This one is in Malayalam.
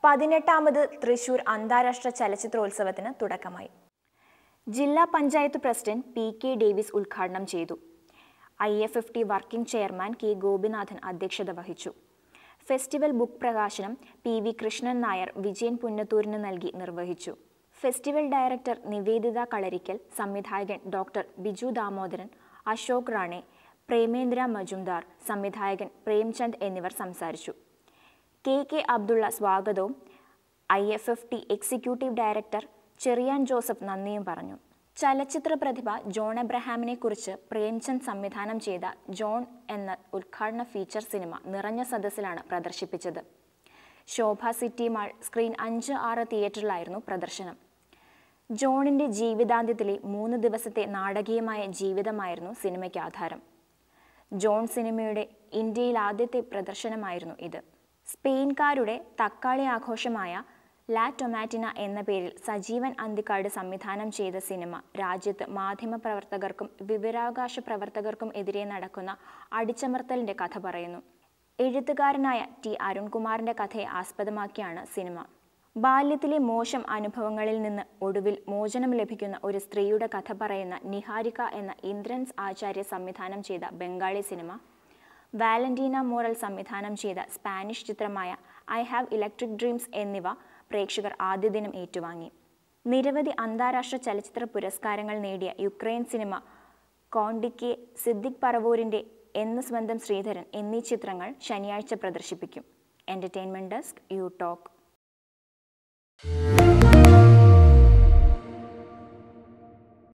പതിനെട്ടാമത് തൃശൂർ അന്താരാഷ്ട്ര ചലച്ചിത്രോത്സവത്തിന് തുടക്കമായി ജില്ലാ panchayat president P K Davis ഉദ്ഘാടനം ചെയ്തു I F F T working chairman K Gopinathan അധ്യക്ഷത വഹിച്ചു ഫെസ്റ്റിവൽ ബുക്ക് പ്രകാശനം പി വി കൃഷ്ണൻ നായർ വിജയൻ പുന്നത്തൂരിന് നൽകി നിർവഹിച്ചു ഫെസ്റ്റിവൽ ഡയറക്ടർ നിവേദിത കളരിക്കൽ സംവിധായകൻ ഡോക്ടർ ബിജു ദാമോദരൻ അശോക് റാണെ പ്രേമേന്ദ്ര മജുംദാർ സംവിധായകൻ പ്രേംചന്ദ് എന്നിവർ സംസാരിച്ചു കെ കെ അബ്ദുള്ള സ്വാഗതവും I F F T executive director Cherian Joseph നന്ദിയും പറഞ്ഞു ചലച്ചിത്ര പ്രതിഭ ജോൺ എബ്രഹാമിനെ കുറിച്ച് പ്രേംചന്ദ് സംവിധാനം ചെയ്ത ജോൺ എന്ന ഉദ്ഘാടന ഫീച്ചർ സിനിമ നിറഞ്ഞ സദസ്സിലാണ് പ്രദർശിപ്പിച്ചത് ശോഭ സിറ്റി മാൾ സ്ക്രീൻ അഞ്ച് ആറ് തിയേറ്ററിലായിരുന്നു പ്രദർശനം ജോണിന്റെ ജീവിതാന്ത്യത്തിലെ മൂന്ന് ദിവസത്തെ നാടകീയമായ ജീവിതമായിരുന്നു സിനിമയ്ക്ക് ആധാരം ജോൺ സിനിമയുടെ ഇന്ത്യയിൽ ആദ്യത്തെ പ്രദർശനമായിരുന്നു ഇത് സ്പെയിൻകാരുടെ തക്കാളി ആഘോഷമായ ലാ ടൊമാറ്റിന എന്ന പേരിൽ സജീവൻ അന്തിക്കാട് സംവിധാനം ചെയ്ത സിനിമ രാജ്യത്ത് മാധ്യമപ്രവർത്തകർക്കും വിവരാവകാശ പ്രവർത്തകർക്കും എതിരെ നടക്കുന്ന അടിച്ചമർത്തലിന്റെ കഥ പറയുന്നു എഴുത്തുകാരനായ ടി അരുൺകുമാറിന്റെ കഥയെ ആസ്പദമാക്കിയാണ് സിനിമ ബാല്യത്തിലെ മോശം അനുഭവങ്ങളിൽ നിന്ന് ഒടുവിൽ മോചനം ലഭിക്കുന്ന ഒരു സ്ത്രീയുടെ കഥ പറയുന്ന നിഹാരിക എന്ന ഇന്ദ്രൻസ് ആചാര്യ സംവിധാനം ചെയ്ത ബംഗാളി സിനിമ വാലന്റീന മോറൽ സംവിധാനം ചെയ്ത സ്പാനിഷ് ചിത്രമായ ഐ ഹാവ് ഇലക്ട്രിക് ഡ്രീംസ് എന്നിവ പ്രേക്ഷകർ ആദ്യ ദിനം ഏറ്റുവാങ്ങി നിരവധി അന്താരാഷ്ട്ര ചലച്ചിത്ര പുരസ്കാരങ്ങൾ നേടിയ യുക്രൈൻ സിനിമ കോണ്ടിക്കെ സിദ്ദിഖ് പറവൂരിൻ്റെ എന്ന് സ്വന്തം ശ്രീധരൻ എന്നീ ചിത്രങ്ങൾ ശനിയാഴ്ച പ്രദർശിപ്പിക്കും എൻ്റർടൈൻമെൻറ് ഡെസ്ക് യു ടോക്ക്